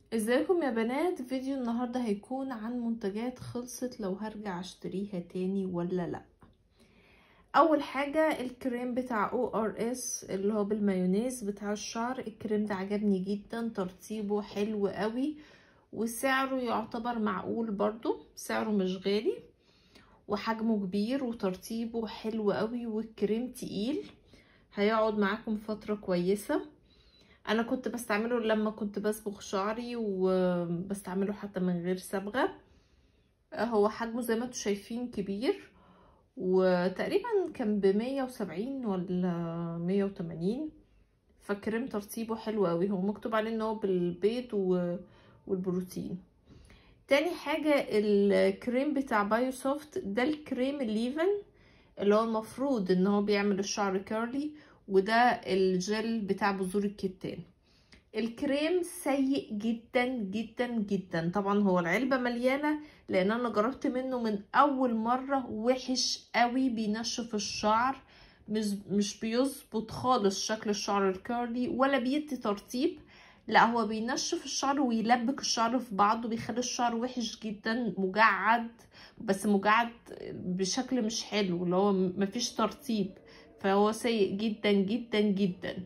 ازيكم يا بنات فيديو النهاردة هيكون عن منتجات خلصت لو هرجع اشتريها تاني ولا لا اول حاجة الكريم بتاع او ار اس اللي هو بالمايونيز بتاع الشعر الكريم ده عجبني جدا ترطيبه حلو قوي وسعره يعتبر معقول برضو سعره مش غالي وحجمه كبير وترطيبه حلو قوي والكريم تقيل هيقعد معاكم فترة كويسة انا كنت بستعمله لما كنت بصبغ شعري وبستعمله حتى من غير صبغه هو حجمه زي ما انتم شايفين كبير وتقريبا كان بمية وسبعين ولا مية وتمانين فالكريم ترطيبه حلو قوي هو مكتوب عليه ان هو بالبيض والبروتين تاني حاجة الكريم بتاع بايو سوفت ده الكريم الليفن اللي هو المفروض ان هو بيعمل الشعر كيرلي وده الجل بتاع بذور الكتان الكريم سيء جدا جدا جدا طبعا هو العلبة مليانة لان انا جربت منه من اول مرة وحش قوي بينشف الشعر مش, مش بيظبط خالص شكل الشعر الكيرلي ولا بيدي ترطيب لا هو بينشف الشعر ويلبك الشعر في بعضه بيخلي الشعر وحش جدا مجعد بس مجعد بشكل مش حلو اللي هو مفيش ترطيب فهو سيء جدا جدا جدا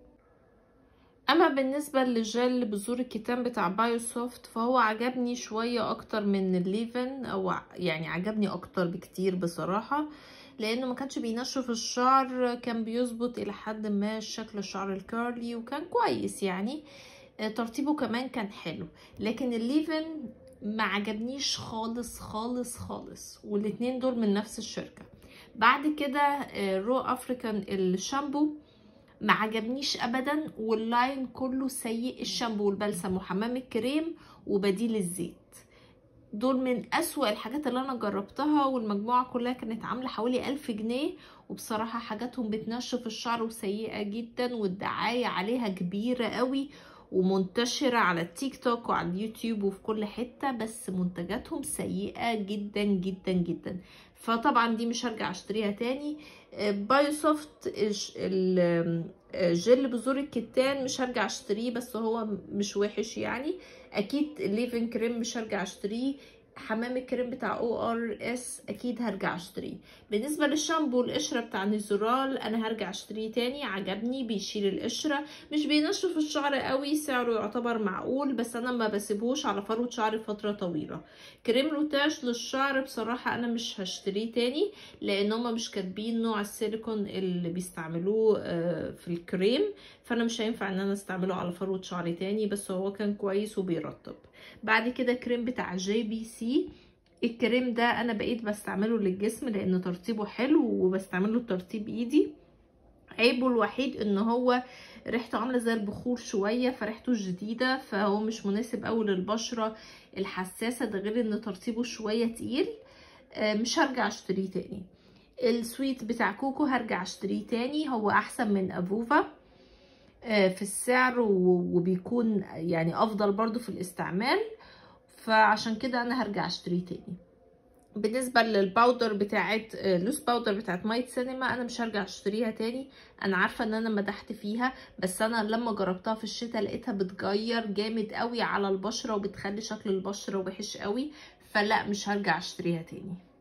اما بالنسبه للجل بذور الكتان بتاع بايو سوفت فهو عجبني شويه اكتر من الليفن او يعني عجبني اكتر بكتير بصراحه لانه ما كانش بينشف الشعر كان بيظبط الى حد ما شكل الشعر الكيرلي وكان كويس يعني ترتيبه كمان كان حلو لكن الليفن ما عجبنيش خالص خالص خالص والاتنين دول من نفس الشركه بعد كده رو افريكان الشامبو ما عجبنيش ابدا واللاين كله سيء الشامبو والبلسم وحمام الكريم وبديل الزيت دول من اسوأ الحاجات اللي انا جربتها والمجموعة كلها كانت عاملة حوالي ألف جنيه وبصراحة حاجاتهم بتنشف الشعر وسيئة جدا والدعاية عليها كبيرة قوي ومنتشرة على التيك توك وعلى اليوتيوب وفي كل حتة بس منتجاتهم سيئة جدا جدا جدا فطبعا دي مش هرجع اشتريها تاني بايو سوفت الجل بذور الكتان مش هرجع اشتريه بس هو مش وحش يعني اكيد الليفن كريم مش هرجع اشتريه حمام الكريم بتاع او ار اس اكيد هرجع اشتريه بالنسبه للشامبو القشره بتاع نيزورال انا هرجع اشتريه تاني عجبني بيشيل القشره مش بينشف الشعر قوي سعره يعتبر معقول بس انا ما بسيبهوش على فروه شعري فتره طويله كريم روتاج للشعر بصراحه انا مش هشتريه تاني لان هما مش كاتبين نوع السيليكون اللي بيستعملوه في الكريم فانا مش هينفع ان انا استعمله على فروه شعري تاني بس هو كان كويس وبيرطب بعد كده كريم بتاع جي بي سي الكريم ده انا بقيت بستعمله للجسم لان ترطيبه حلو وبستعمله ترطيب ايدي عيبه الوحيد ان هو ريحته عامله زي البخور شويه فريحته جديده فهو مش مناسب قوي للبشره الحساسه ده غير ان ترطيبه شويه تقيل مش هرجع اشتريه تاني السويت بتاع كوكو هرجع اشتريه تاني هو احسن من افوفا في السعر وبيكون يعني افضل برضو في الاستعمال فعشان كده انا هرجع اشتريه تاني بالنسبه للباودر بتاعت لوس باودر بتاعت مايت سينما انا مش هرجع اشتريها تاني انا عارفه ان انا مدحت فيها بس انا لما جربتها في الشتاء لقيتها بتغير جامد قوي على البشره وبتخلي شكل البشره وحش قوي فلا مش هرجع اشتريها تاني